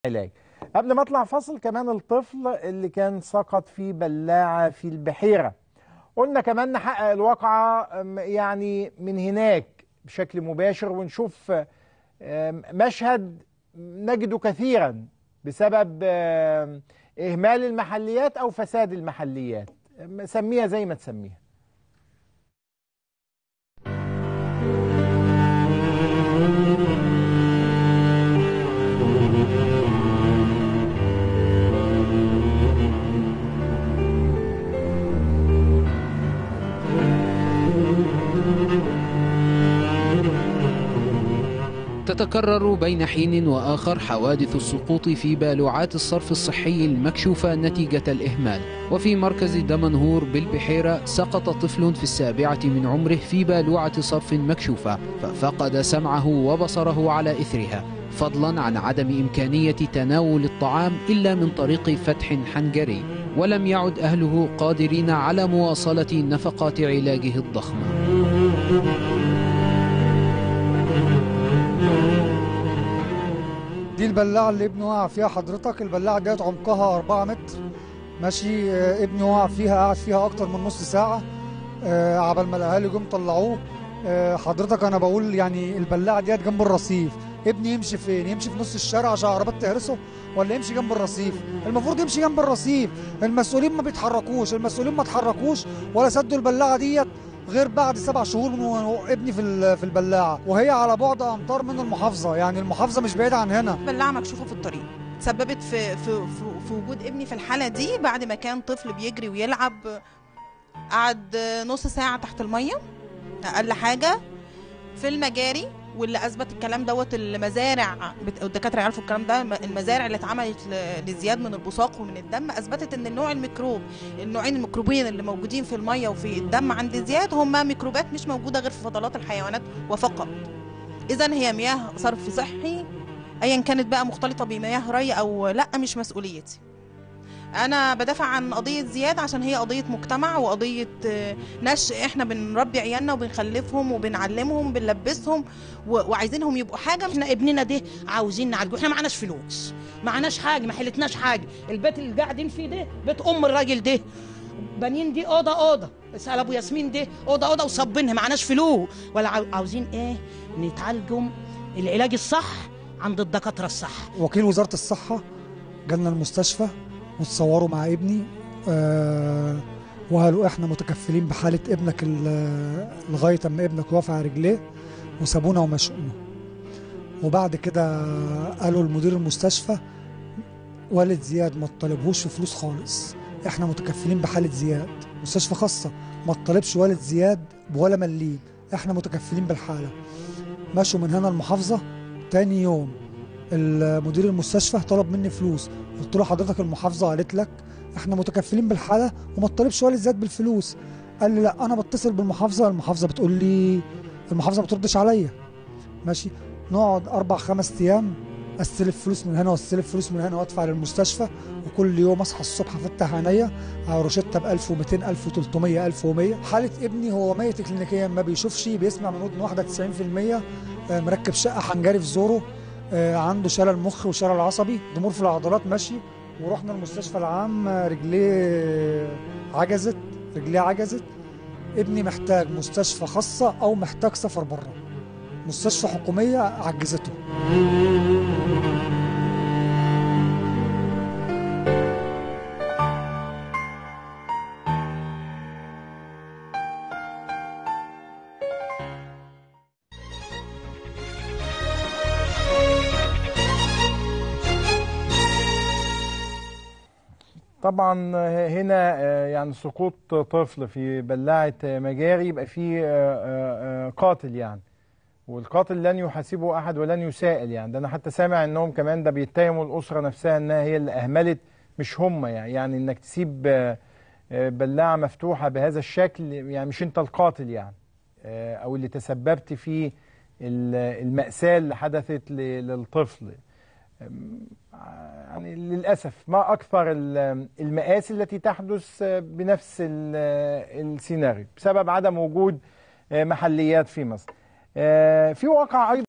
علاج قبل ما اطلع فصل كمان الطفل اللي كان سقط في بلاعة في البحيرة قلنا كمان نحقق الواقعة أم، يعني من هناك بشكل مباشر ونشوف أم، مشهد نجده كثيرا بسبب أم، إهمال المحليات أو فساد المحليات أم، سميها زي ما تسميها تتكرر بين حين وآخر حوادث السقوط في بالوعات الصرف الصحي المكشوفة نتيجة الإهمال وفي مركز دمنهور بالبحيرة سقط طفل في السابعة من عمره في بالوعة صرف مكشوفة ففقد سمعه وبصره على إثرها فضلا عن عدم إمكانية تناول الطعام إلا من طريق فتح حنجري ولم يعد أهله قادرين على مواصلة نفقات علاجه الضخمة دي البلاعة اللي ابني وقع فيها حضرتك البلاعة ديت عمقها 4 متر ماشي آه، ابني وقع فيها قعد فيها أكتر من نص ساعة آه، عبال ما الأهالي جم طلعوه آه، حضرتك أنا بقول يعني البلاعة ديت جنب الرصيف ابني يمشي فين؟ يمشي في نص الشارع عشان عربات تهرسه ولا يمشي جنب الرصيف؟ المفروض يمشي جنب الرصيف، المسؤولين ما بيتحركوش، المسؤولين ما اتحركوش ولا سدوا البلاعة ديت غير بعد سبع شهور من ابني في ال- في البلاعة وهي على بعد أمتار من المحافظة، يعني المحافظة مش بعيدة عن هنا. بلاعه مكشوفه في الطريق تسببت في في في, في وجود ابني في الحاله دي بعد ما كان طفل بيجري ويلعب قعد نص ساعه تحت الميه اقل حاجه في المجاري واللي اثبت الكلام دوت المزارع بت- الدكاتره يعرفوا الكلام ده الم- المزارع اللي اتعملت ل- لزياد من البصاق ومن الدم اثبتت ان النوع الميكروب النوعين الميكروبيين اللي موجودين في الميه وفي الدم عند زياد هم ميكروبات مش موجوده غير في فضلات الحيوانات وفقط اذا هي مياه صرف صحي ايا كانت بقى مختلطه بمياه ري او لا مش مسؤوليتي انا بدافع عن قضيه زياد عشان هي قضيه مجتمع وقضيه آه، نشء احنا بنربي عيالنا وبنخلفهم وبنعلمهم وبنلبسهم و- وعايزينهم يبقوا حاجه احنا ابننا ده عاوزين نعالجه احنا معناش فلوس معناش حاجه ما حلتناش حاجه البيت اللي قاعدين فيه ده بيت ام الراجل ده بانيين دي اوضه اوضه اسال ابو ياسمين ده اوضه اوضه وصبينها معناش فلوس ولا عاو- عاوزين ايه نتعالجوا العلاج الصح عند الدكاتره الصح وكيل وزارة الصحة جالنا المستشفى وتصوروا مع ابني آه وقالوا احنا متكفلين بحالة ابنك ال- لغاية اما ابنك واقف على رجليه وسابونا ومشونا وبعد كده قالوا لمدير المستشفى والد زياد ما تطالبهوش في فلوس خالص احنا متكفلين بحالة زياد مستشفى خاصة ما تطالبش والد زياد بولا مليم احنا متكفلين بالحالة مشوا من هنا المحافظة تاني يوم مدير المستشفى طلب مني فلوس قلت له حضرتك المحافظه قالت لك احنا متكفلين بالحاله وما تطالبش والد زاد بالفلوس قال لي لا انا بتصل بالمحافظه المحافظه بتقول لي المحافظه ما بتردش عليا ماشي نقعد اربع خمس ايام استلف فلوس من هنا واستلف فلوس من هنا وادفع للمستشفى وكل يوم اصحى الصبح افتح عينيا على روشته ب 1200 1300 1100 حاله ابني هو ميت كلينيكيا ما بيشوفش بيسمع من ودن واحده 90% آه، مركب شقه حنجري في زوره آه، عنده شلل مخ وشلل عصبي ضمور في العضلات ماشي ورحنا المستشفى العام آه، رجليه عجزت رجليه عجزت ابني محتاج مستشفى خاصة أو محتاج سفر بره مستشفى حكومية عجزته طبعا هنا آه، يعني سقوط طفل في بلاعة مجاري يبقى فيه آه، آه، آه، قاتل يعني والقاتل لن يحاسبه احد ولن يسائل يعني ده انا حتى سامع انهم كمان ده بيتهموا الاسره نفسها انها هي اللي اهملت مش هم يعني يعني انك تسيب آه، آه، بلاعه مفتوحه بهذا الشكل يعني مش انت القاتل يعني آه، او اللي تسببت في ال- المأساة اللي حدثت ل- للطفل يعني للأسف ما أكثر ال- المآسي التي تحدث بنفس ال- السيناريو بسبب عدم وجود محليات في مصر في واقع أيضا